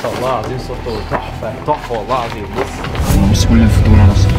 والله العظيم صوته تحفه تحفه والله العظيم بص بص كل الفطور على مصر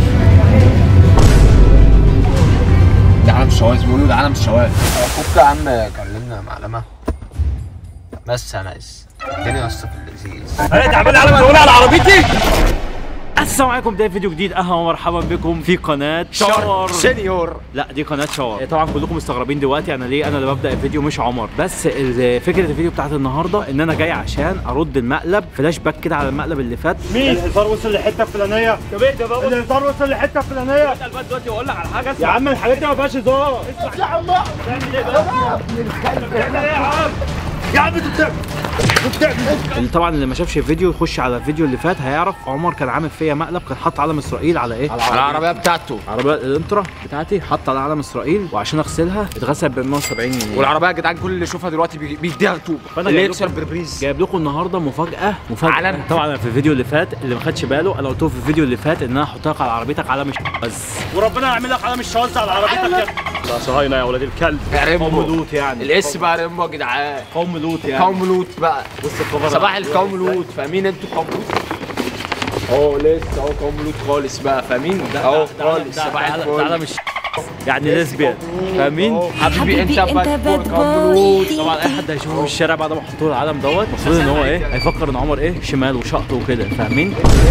ده عالم الشواذ بيقولوا ده عالم الشواذ اخوك يا عم كلمنا معلمه بس يا ناس الدنيا اصلا في اللذيذ انا تعبان على ما على عربيتي السلام عليكم ده فيديو جديد اهلا ومرحبا بكم في قناه شاور سينيور لا دي قناه شاور طبعا كلكم مستغربين دلوقتي انا ليه انا اللي ببدا الفيديو مش عمر بس ال- فكره الفيديو بتاعت النهارده ان انا جاي عشان ارد المقلب فلاش باك كده على المقلب اللي فات مين؟ الهزار وصل لحته فلانيه طب ايه ده بقى الهزار وصل لحته فلانيه الباب دلوقتي واقول لك على حاجه يا عم الحاجات دي ما فيهاش هزار يا عم انت بتعمل انت بتعمل اللي طبعا اللي ما شافش الفيديو يخش على الفيديو اللي فات هيعرف عمر كان عامل فيا مقلب كان حاط علم اسرائيل على ايه؟ على العربيه بتاعته العربيه الانترا بتاعتي حط على علم اسرائيل وعشان اغسلها اتغسل ب 170 جنيه والعربيه يا جدعان كل اللي يشوفها دلوقتي بي- بيديها طوبه فأنا اللي جايب يكسر بربريز جايب لكم النهارده مفاجاه مفاجاه علم. طبعا أنا في الفيديو اللي فات اللي ما خدش باله انا قلت له في الفيديو اللي فات ان انا هحط لك على عربيتك علم بس وربنا يعمل لك علامه الشواذ على عربيتك يا لا صهاينه يا ولاد الكلب قوم ريمبو لوط يعني الاس بقى ريمبو يا جدعان قوم لوط يعني قوم لوط بقى بص الكفر صباح القوم لوط فاهمين انتوا قوم لوط اهو لسه اهو قوم لوط خالص بقى فاهمين اهو خالص صباح تعالى الفل مش يعني ليزبيان فاهمين حبيبي انت حبيبي باد انت بوي باد قوم بوي. لوط طبعا اي حد هيشوفه في الشارع بعد ما حطوا له العلم دوت المفروض ان هو ايه هيفكر ان عمر ايه شمال وشقط وكده فاهمين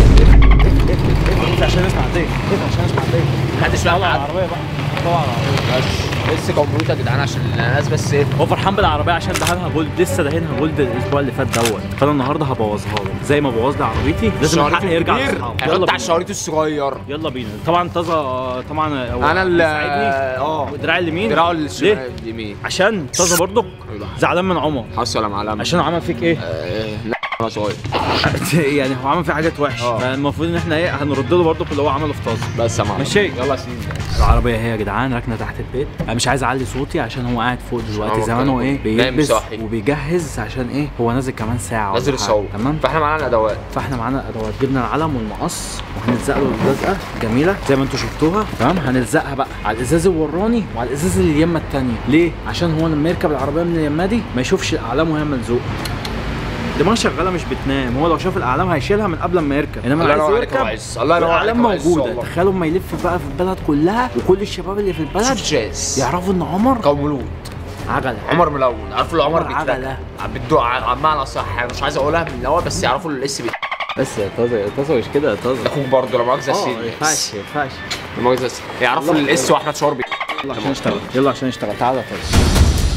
عشان نسمع دي عشان نسمع دي محدش فاهم حاجه العربيه بقى طبعا لسه قوم لوط يا جدعان عشان الناس بس ايه هو فرحان بالعربيه عشان دهنها جولد لسه دهنها جولد الاسبوع اللي فات دوت فانا النهارده هبوظها له زي ما بوظ لي عربيتي لازم الشريط الحق يرجع الكبير لاصحابه هيحط يلا على بينا الشريط الصغير يلا بينا طبعا طازه طبعا هو انا اللي بيساعدني. اه دراعي اليمين دراعه ليه؟ الشمال اليمين عشان طازه برضه زعلان من عمر حصل يا معلم عشان عمل فيك ايه آه، لا انا صغير يعني هو عمل فيه حاجات وحشه اه. فالمفروض ان احنا ايه هنرد له برضه في اللي هو عمله في طازه بس يا معلم ماشي. يلا يا سيدي العربيه هي يا جدعان راكنه تحت البيت انا مش عايز اعلي صوتي عشان هو قاعد فوق دلوقتي هو زمانه كان ايه نايم بيلبس صاحي. وبيجهز عشان ايه هو نازل كمان ساعه ولا نازل حاجة. يصور تمام فاحنا معانا الادوات فاحنا معانا ادوات جبنا العلم والمقص وهنلزق له اللزقه جميله زي ما انتم شفتوها تمام هنلزقها بقى على الازاز الوراني وعلى الازاز اللي اليمه الثانيه ليه عشان هو لما يركب العربيه من اليمه دي ما يشوفش الاعلام وهي ملزوقه دماغ شغاله مش بتنام هو لو شاف الاعلام هيشيلها من قبل ما يركب انما الله عايز ينور عليك يا يركب وعز. الله ينور عليك الاعلام يا وعز موجوده والله. تخيلوا ما يلف بقى في البلد كلها وكل الشباب اللي في البلد شاز يعرفوا ان عمر قوم لوط عجله عمر ملون عارفوا العمر عمر عجلة. بيترك بالدعاء بمعنى صح مش عايز اقولها من الاول بس يعرفوا الاس بي بس يا طازه يا طازه مش كده يا طازه اخوك برضه لا مؤاخذه اه ما سيدي ينفعش ما ينفعش لا مؤاخذه سيدي. يعرفوا الله الاس واحمد شربي يلا عشان نشتغل يلا عشان نشتغل تعالى يا طازه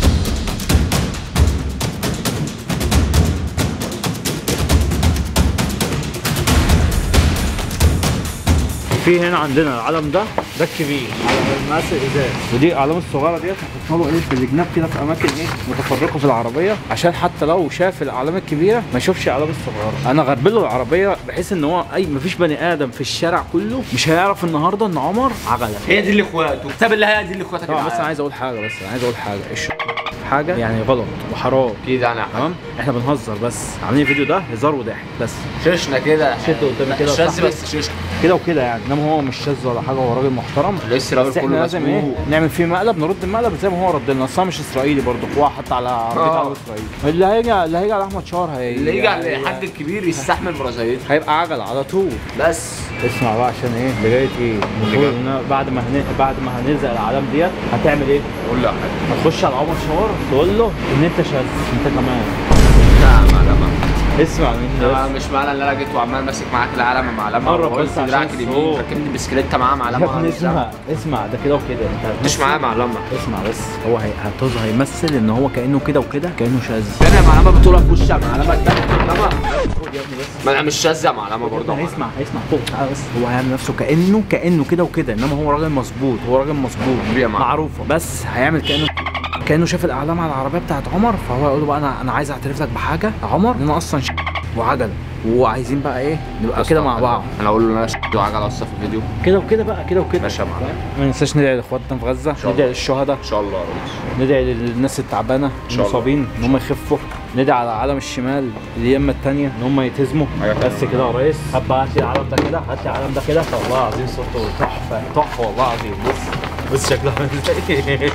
في هنا عندنا العلم ده ده الكبير على المقاس الازاز ودي الاعلام الصغيره ديت هنحطها له ايه في الجناب كده في اماكن ايه متفرقه في العربيه عشان حتى لو شاف الاعلام الكبيره ما يشوفش الاعلام الصغيره انا غربل له العربيه بحيث ان هو اي مفيش بني ادم في الشارع كله مش هيعرف النهارده ان عمر عجله هي دي اللي اخواته كتاب الله هي دي اللي اخواتك طبعا بس انا عايز اقول حاجه بس انا عايز اقول حاجه الش- حاجه يعني غلط وحرام كده انا تمام احنا بنهزر بس عاملين الفيديو ده هزار وضحك بس ششنا كده شد قدامي كده شاذ وصاحبي. بس ششنا كده وكده يعني انما هو مش شاذ ولا حاجه هو راجل محترم لسه راجل بس احنا كله لازم ايه مسبوق. نعمل فيه مقلب نرد المقلب زي ما هو رد لنا اصل أنا مش اسرائيلي برضه هو حتى على عربيه آه. على اسرائيلي اللي هيجي اللي هيجي على احمد شهر هي اللي يجي على الحاج الكبير يستحمل مرازيته هيبقى عجل على طول بس اسمع بقى عشان ايه بدايه ايه المفروض ان بعد ما هن... بعد ما هنلزق الاعلام ديت هتعمل ايه؟ قول له حاجه هتخش على عمر شاور تقول له ان انت شاذ انت كمان لا معلمه اسمع مني انا بس مش معنى ان انا جيت وعمال ماسك معاك العلم معلمه قرب وقلت بس عشان دراعك اليمين الصوت. ركبني بسكليته معاه يا معلمه ابني اسمع اسمع ده كده وكده انت مش معاه معلمه اسمع بس هو هي... هتوز هيمثل ان هو كانه كده وكده كانه شاذ انا معلمه بتقولها في وشها معلمه التانية معلمه ما انا مش شاذه معلمه برضه هيسمع هيسمع فوق تعالى بس هو هيعمل نفسه كانه كانه كده وكده انما هو راجل مظبوط هو راجل مظبوط بيه يا معلم. معروفه بس هيعمل كانه كانه شاف الاعلام على العربيه بتاعت عمر فهو يقول له بقى انا انا عايز اعترف لك بحاجه يا عمر ان انا اصلا ش... وعجله وعايزين بقى ايه نبقى كده مع بعض انا اقول له ان انا شفت وعجله اصلا في الفيديو كده وكده بقى كده وكده ماشي يا معلم. ما ننساش ندعي لاخواتنا في غزه ندعي للشهداء ان شاء الله يا ريس ندعي للناس التعبانه شاء الله. المصابين ان هم يخفوا ندعي على عالم الشمال اليمه الثانيه ان هم يتهزموا بس كده يا ريس هات بقى هات لي العلم ده كده هات لي العلم ده كده والله العظيم صوته تحفه تحفه والله العظيم بص بص شكله عامل ازاي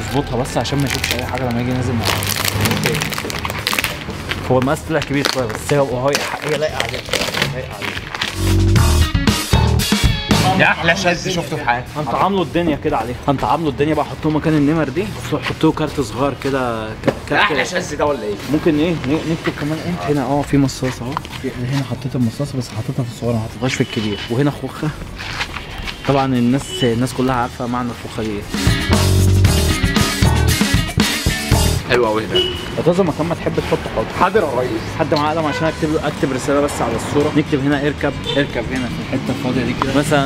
اظبطها بس عشان ما يشوفش اي حاجه لما يجي ينزل مع العربية. هو المقاس طلع كبير شويه بس هي هو هي لايقه عليه لايقه عليه يا احلى شاذ شفته في حياتي انت عامله الدنيا كده عليه انت عامله الدنيا بقى حطوه مكان النمر دي حطوه كارت صغير كده ك- كارت احلى شاذ ده ولا ايه؟ ممكن ايه ن- نكتب كمان ايه هنا اه في مصاصه اهو في- هنا حطيت المصاصه بس حطيتها في الصغير ما حطيتهاش في الكبير وهنا خوخه طبعا الناس الناس كلها عارفه معنى الخوخه دي ايه حلو قوي هنا هتظهر مكان ما تحب تحط حط حاضر يا ريس حد معاه قلم عشان اكتب له اكتب رساله بس على الصوره نكتب هنا اركب اركب هنا في الحته الفاضيه دي كده مثلا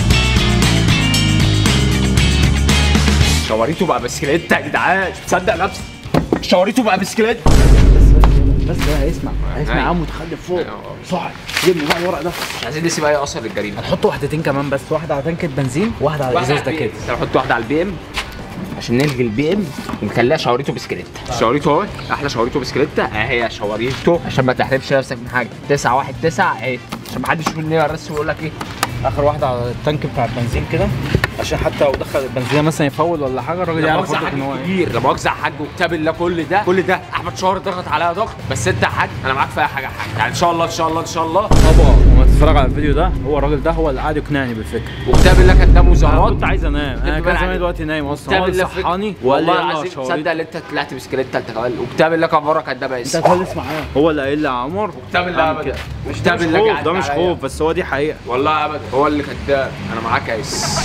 شواريته بقى بسكليت يا جدعان مش مصدق نفسي شواريته بقى بسكليت بس بقى هيسمع هيسمع أيوة. عم متخلف فوق أيوة. صح جيب بقى الورق ده مش عايزين نسيب اي اثر للجريمه هنحط واحدتين كمان بس واحده على تنكه بنزين وواحده على الازاز ده كده انا احط واحده على البي ام عشان نلغي البي ام ونخليها شواريته بسكليت شواريته اهو احلى شواريته بسكليت اهي شواريته عشان ما تحرمش نفسك من حاجه 9 1 9 اهي عشان ما حدش يقول لي الرسم ويقول لك ايه اخر واحده على التانك بتاع البنزين كده عشان حتى لو دخل البنزين مثلا يفول ولا حاجه الراجل لا يعرف مؤاخذة برضه ان هو حاج ايه كبير لا مؤاخذة يا حاج وكتاب الله كل ده كل ده احمد شهر ضغط عليا ضغط بس انت يا حاج انا معاك في اي حاجه يا حاج يعني ان شاء الله ان شاء الله ان شاء الله طبعا لما تتفرج على الفيديو ده هو الراجل ده هو اللي قاعد يقنعني بالفكره وكتاب الله كان ده انا مزارات كنت عايز انام انا كنت كان بقى زمان عايز- دلوقتي نايم اصلا كتاب هو اللي الله صحاني وقال لي والله يلا العظيم شواريط تصدق ان انت طلعت بسكليت تالتة كمان وكتاب الله كان بره كان ده انت بس هتخلص معاه هو اللي قايل لي يا عمر كتاب الله اعمل ابدا كده. مش ده كتاب مش الله خوف قاعد ده مش عليا. خوف بس هو دي حقيقه والله ابدا هو اللي كذاب انا معاك يا يس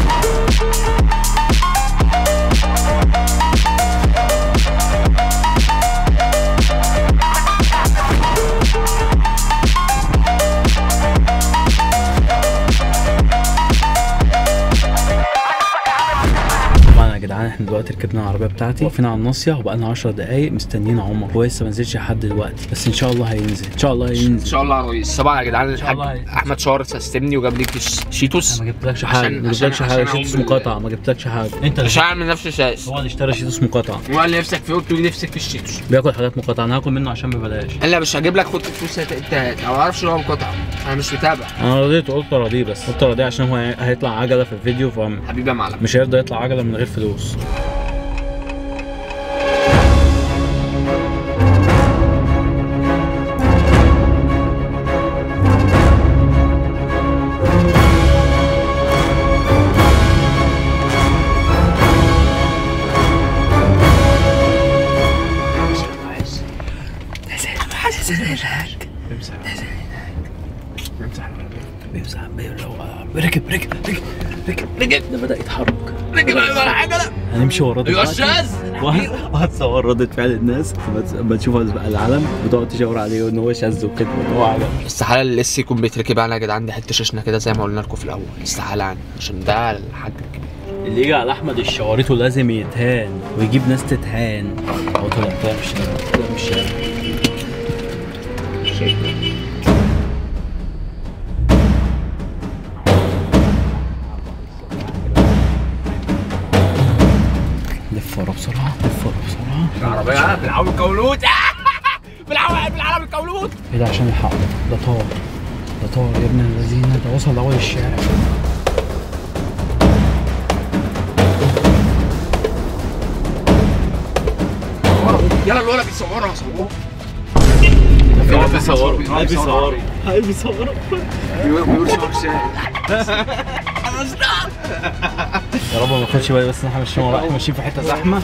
طبعا يا جدعان احنا دلوقتي ركبنا العربيه بتاعتي وقفنا على الناصيه وبقالنا 10 دقايق مستنيين عمر هو لسه ما نزلش لحد دلوقتي بس ان شاء الله هينزل ان شاء الله ان هينزل شاء الله يا ريس طبعا يا جدعان الحاج الله هينزل. احمد شهر سيستمني وجاب لي كيس شيتوس ما جبتلكش عشان- حاجه ما عشان- جبتلكش عشان حاجه أقوم شيتوس بال- مقاطعه ما جبتلكش حاجه انت اللي مش هعمل نفسي شايس هو اللي اشترى شيتوس مقاطعه وقال لي نفسك فيه قلت له نفسك في الشيتوس بياكل حاجات مقاطعه انا هاكل منه عشان ببلاش قال لي مش هجيب لك خد الفلوس هات انت هات انا ما اعرفش ان هو مقاطعه انا مش متابع انا رضيت قلت راضيه بس قلت راضيه عشان هو هيطلع عجله في الفيديو فمش حبيبي يا معلم هيرضى يطلع عجله من غير فلوس بيمسح ركب ركب ركب ركب ركب ده بدأ يتحرك رجل على حاجه هنمشي وراه ايوه دلوقتي الشاذ وه- وهتصور ردة فعل الناس لما تشوف العلم بتقعد تشاور عليه ان هو شاذ وكده وان هو علم استحاله اللي لسه يكون بيتركب انا يا جدعان دي حته ششنا كده زي ما قلنا لكم في الاول استحاله يعني عشان ده الحاج الكبير اللي يجي على احمد الشواريته لازم يتهان ويجيب ناس تتهان او طلع طلع مش طلع مش لف ورا بسرعه لف ورا بسرعه العربيه بالعربي الكولوت بالعربي بالعربي الكولوت ايه ده عشان الحق ده طار ده طار يا ابن الذين ده وصل لاول الشارع يلا الولد بيصورها صوروه بيصوروا بيصوروا بيصوروا بيقول شهر شاي يا رب ما اخدش بالي بس ان احنا ماشيين ورا احنا ماشيين في حته زحمه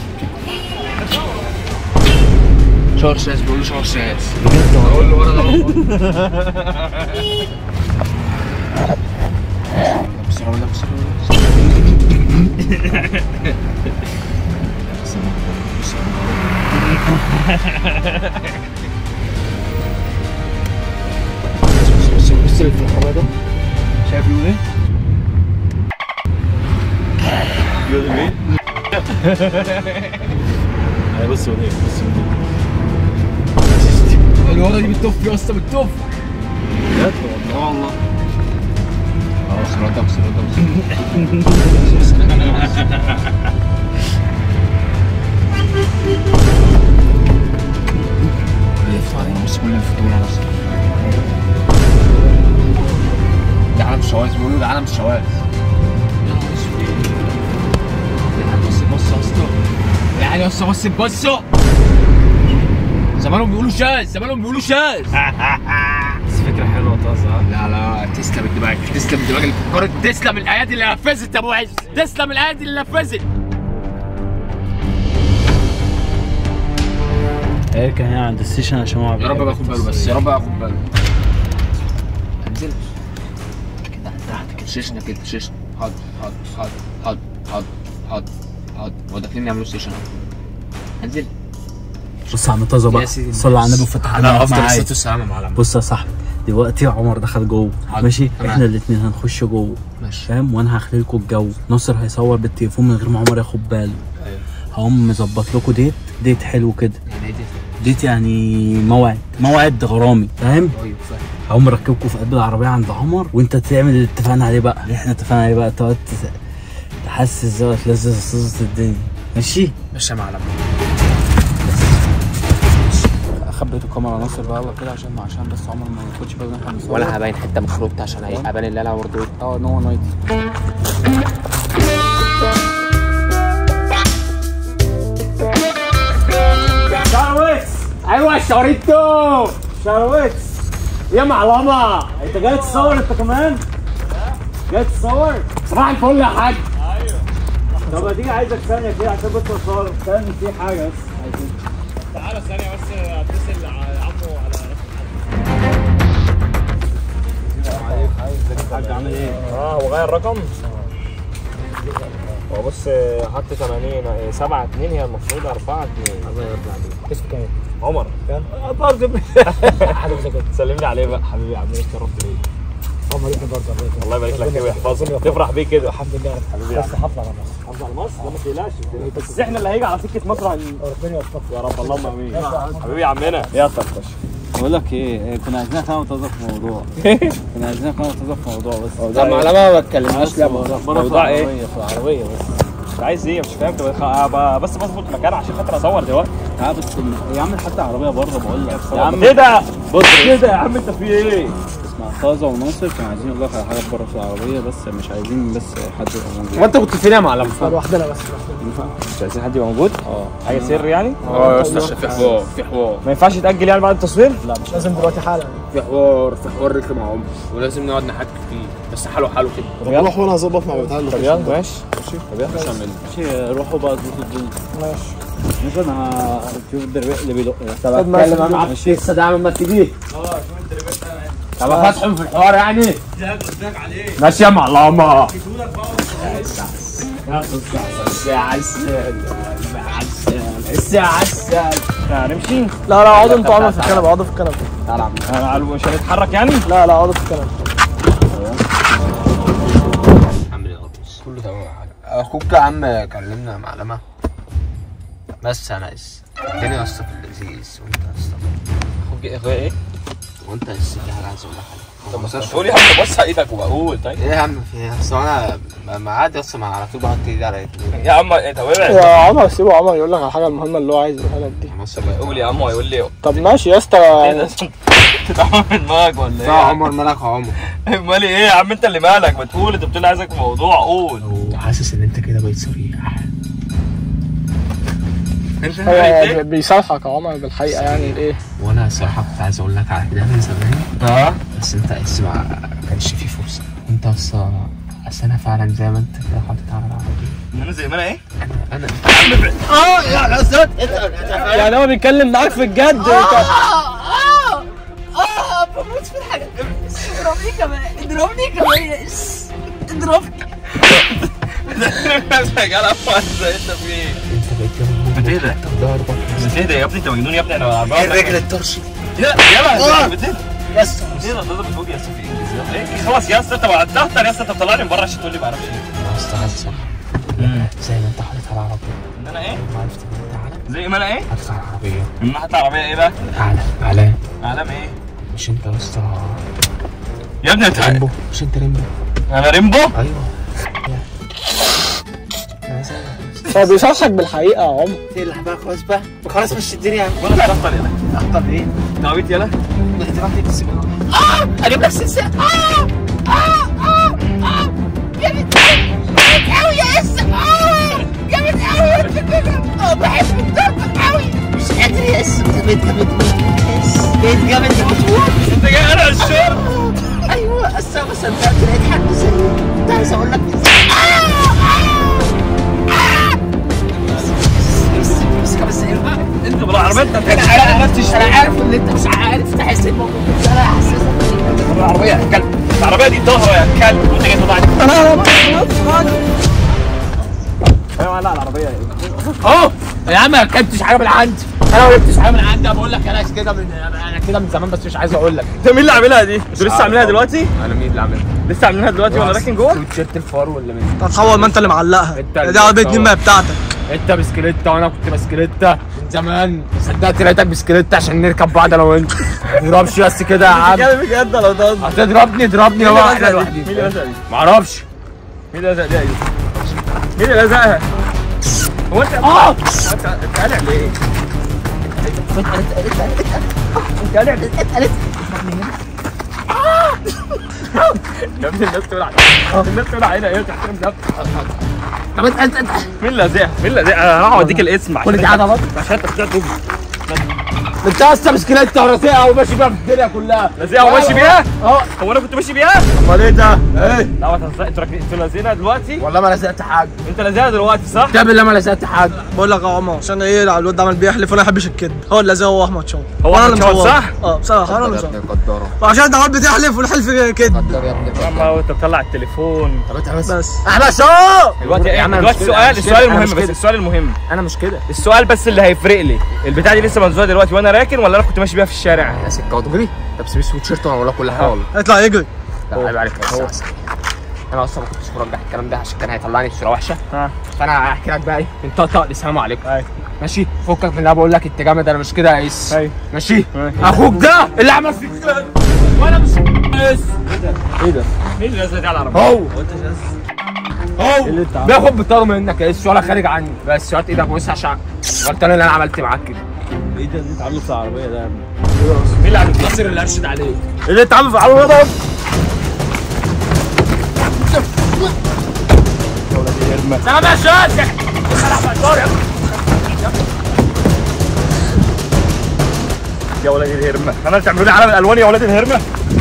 شهر شاش بيقول له شهر شاش بجد والله. اقول له ورا ده بسرعه ده بسرعه بص بص اللي في العربيه ده شايف بيقول ايه؟ هاي بص وليه بص الورا دي بتطف يا اسطى بتطف بجد والله والله اه بسرعه ده بسرعه ده يطلع عليه بص كل الفتون على اصلا ده عالم الشواذ بيقولوا ده عالم الشواذ يا نهار اسود بص بص يا اسطى تعالى بص بص بصوا زمانهم بيقولوا شاذ زمانهم بيقولوا شاذ بس فكره حلوه طازه لا لا تسلم الدماغ تسلم الدماغ اللي فكرت تسلم الايادي اللي نفذت يا ابو عز تسلم الايادي اللي نفذت اركن هنا عند الستيشن عشان هو يا رب باخد باله بس يا رب باخد باله انزل كده تحت كده شيشنا كده شيشنا حاضر حاضر حاضر حاضر حاضر حاضر حاضر هو داخلين يعملوا ستيشن اهو انزل بص يا عم طازه بقى يا سيدي صلي على النبي وفتح على قلبك افضل معايا. الصلاه والسلام يا معلم بص يا صاحبي دلوقتي عمر دخل جوه حاضر. ماشي تمام. احنا الاثنين هنخش جوه ماشي فاهم وانا هخلي لكم الجو ناصر هيصور بالتليفون من غير ما عمر ياخد باله ايوه هقوم مظبط لكم ديت ديت حلو كده يعني ايه دي؟ ديت يعني موعد موعد غرامي فاهم ايوه فاهم هقوم مركبكم في قلب العربيه عند عمر وانت تعمل اللي اتفقنا عليه بقى اللي احنا اتفقنا عليه بقى تقعد تس- تحسس زي ما تلزز صوصة الدنيا ماشي ماشي يا معلم خبيت الكاميرا ناصر بقى يلا كده عشان عشان بس عمر ما ياخدش باله ان احنا بنصور ولا هبين حته من خروجتي عشان ابان اللي انا برضه اه نو نايت شارويكس ايوه شوريتو شارويكس يا معلمة انت جاي تصور انت كمان؟ جاي تصور؟ صباح الفل يا حاج طب اديني عايزك ثانية كده عشان بس اصور استنى في حاجة بس عايزين تعالى ثانية بس اتصل على عمو على الحاج عامل ايه؟ اه وغير رقم هو بص حط 80 7 2 هي المفروض 4 2 الله يرضى عليك اسمه كام؟ عمر كان برضه سلمني عليه بقى حبيبي يا عم اتشرفت بيك عمر ابني برضه الله يبارك لك فيه ويحفظك تفرح بيه كده الحمد لله حبيبي بس حافظ على مصر حافظ على مصر لا ما تقلقش بس احنا اللي هيجي على سكه مصر هن... ربنا يوفقك يا رب اللهم امين حبيبي يا عمنا يا طرطش بقول لك ايه إيه، كنا عايزين كمان نتوظف في موضوع كنا عايزين كمان نتوظف في موضوع بس ده معلمه ما بتكلمناش لا موضوع موضوع إيه؟ في العربيه بس انت عايز ايه مش فاهم طب خ- ب- بس بظبط مكان عشان خاطر اصور دلوقتي تعال بس يا عم حتى عربيه بره بقول لك يا عم ايه ده بص ايه ده يا عم انت في ايه اسمع طازه وناصر كانوا عايزين يقول لك على حاجه بره في العربيه بس مش عايزين بس حد يبقى موجود هو انت كنت فين يا معلم؟ مش عايزين حد يبقى موجود اه حاجه سر يعني اه يا اسطى في حوار في حوار ما ينفعش يتاجل يعني بعد التصوير في حوار في حوار رخم يا عمر ولازم نقعد نحكي فيه بس حاله حاله كده روح وانا هظبط مع بتاع طب يلا ماشي طب يلا ماشي روحوا بقى اظبطوا الدنيا ماشي ماشي انا هشوف الدربيق اللي بيدق ده طب اتكلم معاك لسه ده عامل ما تجيه طب فتحهم في الحوار يعني ماشي يا معلمه الساعة عسل الساعة عسل هنمشي لا لا اقعدوا انتوا اقعدوا في الكنبه اقعدوا في الكنبه تعالى مش هنتحرك يعني لا لا اقعدوا في الكنبه عامل ايه غطس كله تمام يا حاج اخوك يا عم كلمنا معلمه بس انا اس الدنيا يا اسطى في اللذيذ وانت يا اسطى اخوك ايه اخويا ايه وانت لسه في حاجه عايز اقول لك عليها طب بس قول يا عم بص ايدك وبقول طيب ايه يا عم في ايه اصل انا ما عادي اصلا ما على طول بحط ايدي على ايدي يا عم ايه طب ابعد يا عمر سيبه عمر يقول لك على الحاجه المهمه اللي هو عايز يقولها لك دي مصر قول يا عم هو يقول لي ايه طب ماشي يا اسطى ده يعني تتعامل من دماغك ولا يا عمر مالك يا عمر مالي ايه يا عم انت اللي مالك ما تقول انت بتقول عايزك في موضوع قول حاسس ان انت كده بقيت صريح انت هو ايه بيصالحك يا عمر بالحقيقه يعني الايه وانا الصراحه كنت عايز اقول لك على كده من زمان اه بس انت اسمع ما كانش في فرصه انت اصلا اصل انا فعلا زي ما انت كده حاطط على العربيه انا زي ما انا ايه انا يعني هو بيتكلم معاك في الجد انت اه اه بموت في الحاجات اضربني كمان اضربني كمان اضربني يا جدع ازاي انت في ايه انت بقيت جنب بتهدى ضربك بتهدى يا ابني انت مجنون يا ابني انا عربان الرجل الطرشي لا يلا بتهدى يس بتهدى ده بتقول يا سيدي انجز يلا ايه خلاص يا اسطى انت هتدهتر يا اسطى انت بتطلعني من بره عشان تقول لي ما اعرفش ايه انا اصلا عايز اصلح زي ما انت حاطط على العربيه ان انا ايه ما عرفت ان انت علم زي ما انا ايه حاطط على العربيه من ناحيه العربيه ايه بقى علم علام علام ايه مش انت يا اسطى يا ابني انت ريمبو مش انت ريمبو انا ريمبو ايوه انا زيك هو بيصالحك بالحقيقه يا عمر تلح بقى خلاص بقى خلاص مش الدنيا وانا بتخطر يلا اخطر ايه؟ انت عبيط يلا دلوقتي تكسب اجيب لك سلسله اه اه اه اه جامد قوي جامد قوي يا اس اه جامد قوي اه بحبك لقيت جامد موت لقيت جامد موت انت جاي انا الشرب ايوه بس انا ما صدقت لقيت حد زيي كنت عايز اقول لك امسك بس ارفع انت بالعربيه انت انا عارف انا عارف ان انت مش عارف تحس الموضوع بس انا حاسسك بالعربيه يا كلب العربيه دي ظهره يا كلب وانت جاي تطلعني ايوه لا العربيه اهو يا عم ما ركبتش حاجه من عندي انا ما ركبتش حاجه من عندي أنا بقول لك انا كده من انا كده من زمان بس مش عايز اقول لك انت مين اللي عاملها دي؟ انتوا لسه عاملينها دلوقتي؟ انا مين اللي عاملها لسه عاملينها دلوقتي وانا راكن جوه؟ وتيشيرت الفار ولا مين تتحول ما انت اللي معلقها انت اللي دي عربيه بتصور. مين ما هي بتاعتك انت بسكليتة وانا كنت بسكليتة من زمان صدقت لقيتك بسكليتة عشان نركب بعض انا وانت ما تضربش بس كده يا عم بجد ولا بتهزر؟ هتضربني اضربني هو احنا مين لوحدين اللي لزق دي؟ معرفش مين اللي لزق دي؟ ايوه مين اللي لزقها؟ هو انت اه انت انت قالع ليه؟ انت قالع ليه؟ يا ابني الناس تقول علينا الناس تقول علينا ايه تحترم نفسك طب انت انت انت مين اللي لازقها؟ مين اللي لازقها؟ انا هروح اوديك الاسم عشان كل دي انت- عضلات عشان انت طلعت تجري. انت اصلا بسكليتة وراسيها وماشي بيها في الدنيا كلها لازقها وماشي بيها؟ اه هو انا كنت ماشي بيها؟ امال ايه ده؟ ايه لا ما تهزقش انتوا راكبين- انتوا لازقينها دلوقتي؟ والله ما لزقت حاجه انت لازقها دلوقتي صح؟ ده بالله ما لزقت حاجه بقول لك يا عمر عشان ايه الواد ده عمال بيحلف وانا ما بحبش الكذب هو اللي زي هو احمد شاطر هو وانا أحمد اللي شاطر مصور. صح؟ اه بصراحه انا اللي مصور قدره وعشان انت عمال بتحلف والحلف كده قدر يا ابني يا عم هو انت بتطلع التليفون طب انت بس بس احمد شو دلوقتي يا عم أنا دلوقتي مش كده، السؤال أنا مش السؤال كده، أنا المهم مش بس كده. السؤال المهم انا مش كده السؤال بس اللي هيفرق لي البتاعه دي لسه منزوله دلوقتي وانا راكن ولا انا كنت ماشي بيها في الشارع يا سكه وتجري طب سيب سويت شيرت وانا اقول لك كل حاجه والله اطلع يجري لا عيب عليك هو انا اصلا ما كنتش مرجح الكلام ده عشان كان هيطلعني بصوره وحشه ها. فانا هحكي لك بقى ايه من طقطق لسلام عليكم أيوة. ماشي فكك من اللي أنا بقول لك انت جامد انا مش كده يا قيس أيوة. ماشي أيوة. اخوك ده اللي عمل فيك كده وانا مش قيس مين اللي لازق دي على العربيه؟ هو هو بياخد بطاره منك يا قيس ولا خارج عني بس شوط ايدك بص عشان قلت انا اللي انا عملت معاك كده ايه ده اللي انت عامله في العربيه ده يا ابني؟ مين اللي عامل ناصر اللي ارشد عليك ايه اللي انت عامله في العربيه ده؟ سلام يا شاطر يا ولاد الهرمه انا تعملوا لي علم الالوان يا ولاد الهرمه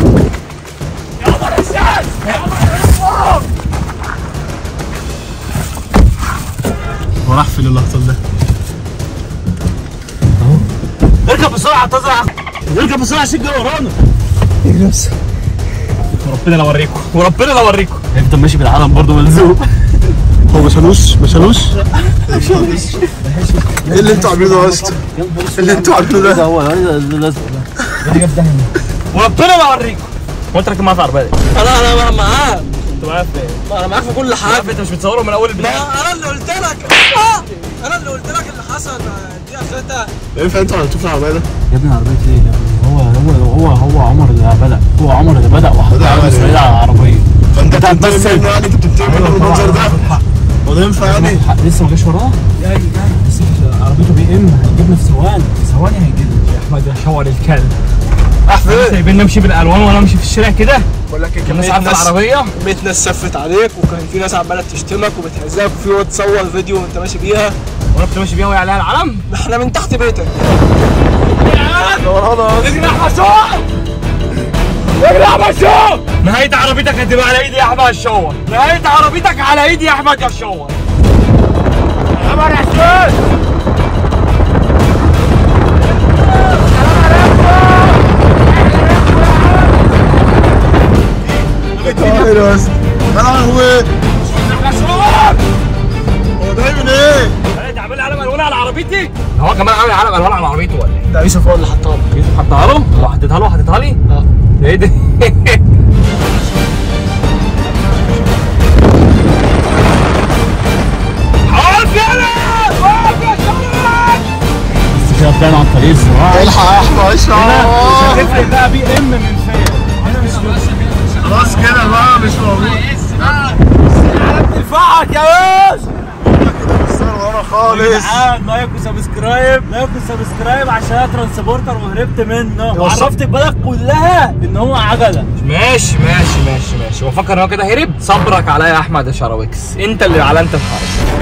هو راح فين اللقطه ده اركب بسرعه تزرع اركب بسرعه عشان جاي ورانا وربنا لا اوريكم وربنا لا اوريكم هيفضل ماشي بالعالم برضه ملزوق هو ما شالوش ما شالوش ايه اللي انتوا عاملينه ده يا اسطى؟ ايه اللي انتوا عاملينه ده؟ هو لازق وربنا لا اوريكم هو انت راكب معايا في العربيه دي انا انا معاك انت معايا في ايه؟ انا معاك في كل حاجه عارف انت مش بتصوره من اول البدايه انا اللي قلت لك آه! انا اللي قلت لك اللي حصل دي اخرتها ينفع انتوا عملتوه في العربيه ده؟ يا ابني عربية ايه يا ابني هو هو هو هو عمر اللي بدأ هو عمر اللي بدأ وحط بدأ على عمل اسرائيل ايه؟ على العربية فانت بتنتقم منه يعني انت بتنتقم منه بالمنظر ده؟ هو ده ينفع يعني؟ لسه ما جاش وراه جاي جاي بس عربيته بي ام هيجيبنا في ثواني في ثواني هيجيبنا يا احمد يا شاور الكلب احمد سايبين نمشي بالالوان وانا امشي في الشارع كده بقول لك ايه الناس كمية عارفه ناس العربيه كمية ناس سفت عليك وكان في ناس عماله تشتمك وبتهزقك وفي واد تصور فيديو وانت ماشي بيها وانا كنت ماشي بيها وهي عليها العلم احنا من تحت بيتك اجري يا احمد شوق اجري يا احمد شوق نهاية عربيتك هتبقى على ايدي يا احمد الشوق نهاية عربيتك على ايدي يا احمد يا الشوق يا احمد يا حسين ايه يا اسطى؟ يا لهوي هو ده من ايه؟ انت عامل لي علم الوان على عربيتي هو كمان عامل علم الوان على عربيته ولا ايه؟ ده يوسف هو اللي حطها لك. يوسف حطها له؟ هو حطيتها له حطيتها لي؟ اه ايه ده؟ حاضر يلا وقف يا شباب بس كده طلعنا عن طريق الزراعة الحق يا احمد اشرف تفرق بقى بي ام من فين؟ خلاص كده بقى مش موجود دفاعك يا باشا الصور ورا خالص تعال لايك وسبسكرايب لايك وسبسكرايب عشان انا ترانسبورتر وهربت منه وعرفت البلد كلها ان هو عجله ماشي ماشي ماشي ماشي هو فكر ان هو كده هرب صبرك عليا يا احمد يا شراويكس انت اللي علنت الحرب